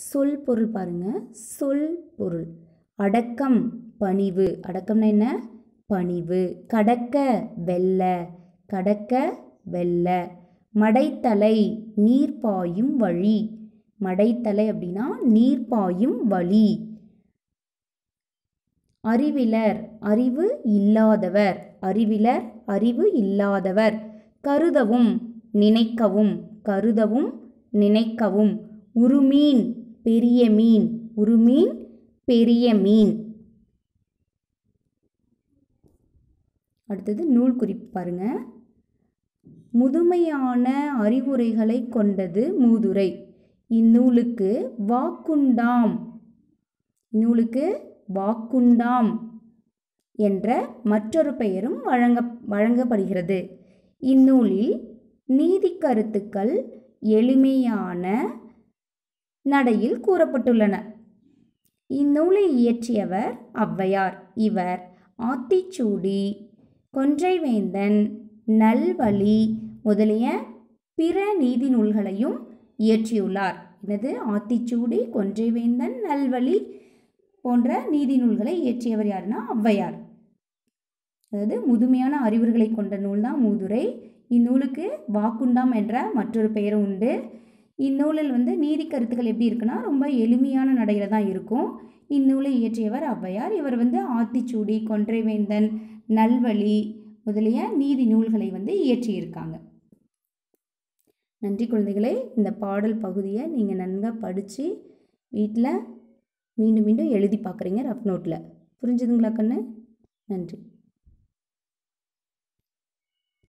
சொல் பொருள் பாருங்க சொல் பொருள் அடக்கம் பணிவு அடக்கம்னா என்ன பணிவு கடக்க வெல்ல கடக்க வெல்ல மடைத்தலை நீர் பாயும் வழி மடைத்தலை அப்படின்னா நீர் பாயும் வழி அறிவிலர் அறிவு இல்லாதவர் அறிவிலர் அறிவு இல்லாதவர் கருதவும் நினைக்கவும் கருதவும் நினைக்கவும் உருமீன் பெரிய மீன் உருமீன் பெரிய மீன் அடுத்தது நூல் குறிப்பு பாருங்க முதுமையான அறிவுரைகளை கொண்டது மூதுரை இந்நூலுக்கு வாக்குண்டாம் இந்நூலுக்கு வாக்குண்டாம் என்ற மற்றொரு பெயரும் வழங்க வழங்கப்படுகிறது இந்நூலில் நீதி கருத்துக்கள் எளிமையான நடையில் கூறப்பட்டுள்ளன இந்நூலை இயற்றியவர் ஔவையார் இவர் ஆத்திச்சூடி கொன்றைவேந்தன் நல்வழி முதலிய பிற நீதி நூல்களையும் இயற்றியுள்ளார் எனது ஆத்திச்சூடி கொன்றைவேந்தன் நல்வழி போன்ற நீதி நூல்களை இயற்றியவர் யாருன்னா ஔவையார் அதாவது முதுமையான அறிவுரைகளை கொண்ட நூல் தான் மூதுரை இந்நூலுக்கு வாக்குண்டாம் என்ற மற்றொரு பெயரும் உண்டு இந்நூலில் வந்து நீதி கருத்துக்கள் எப்படி இருக்குன்னா ரொம்ப எளிமையான நடையில தான் இருக்கும் இந்நூலை இயற்றியவர் ஔவையார் இவர் வந்து ஆத்திச்சூடி கொன்றைவேந்தன் நல்வழி முதலிய நீதி நூல்களை வந்து இயற்றியிருக்காங்க நன்றி குழந்தைகளே இந்த பாடல் பகுதியை நீங்கள் நன்காக படித்து வீட்டில் மீண்டும் மீண்டும் எழுதி பார்க்குறீங்க ரஃப் நோட்டில் புரிஞ்சுதுங்களா கண்ணு நன்றி